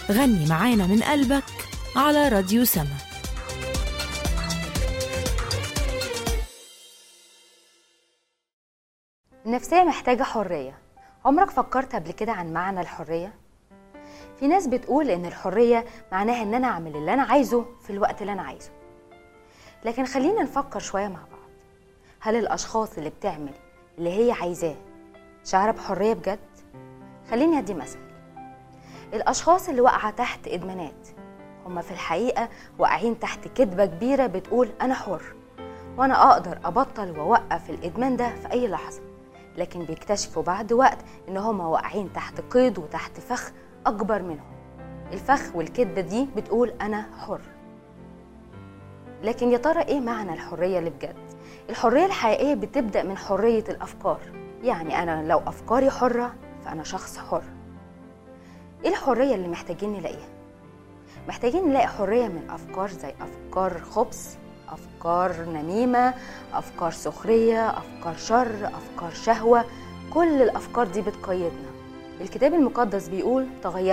غني معانا من قلبك على راديو سما النفسية محتاجة حرية عمرك فكرت قبل كده عن معنى الحرية؟ في ناس بتقول إن الحرية معناها إن أنا أعمل اللي أنا عايزه في الوقت اللي أنا عايزه لكن خلينا نفكر شوية مع بعض هل الأشخاص اللي بتعمل اللي هي عايزاه شعر بحرية بجد؟ خليني أدي مثل الأشخاص اللي واقعة تحت إدمانات هما في الحقيقة واقعين تحت كذبة كبيرة بتقول أنا حر وأنا أقدر أبطل وأوقف الإدمان ده في أي لحظة لكن بيكتشفوا بعد وقت إن هما واقعين تحت قيد وتحت فخ أكبر منهم الفخ والكذبة دي بتقول أنا حر لكن يا ترى إيه معنى الحرية اللي بجد؟ الحرية الحقيقية بتبدأ من حرية الأفكار يعني أنا لو أفكاري حرة فأنا شخص حر إيه الحرية اللي محتاجين نلاقيها؟ محتاجين نلاقي حرية من أفكار زي أفكار خبث أفكار نميمة أفكار سخرية أفكار شر أفكار شهوة كل الأفكار دي بتقيدنا الكتاب المقدس بيقول تغير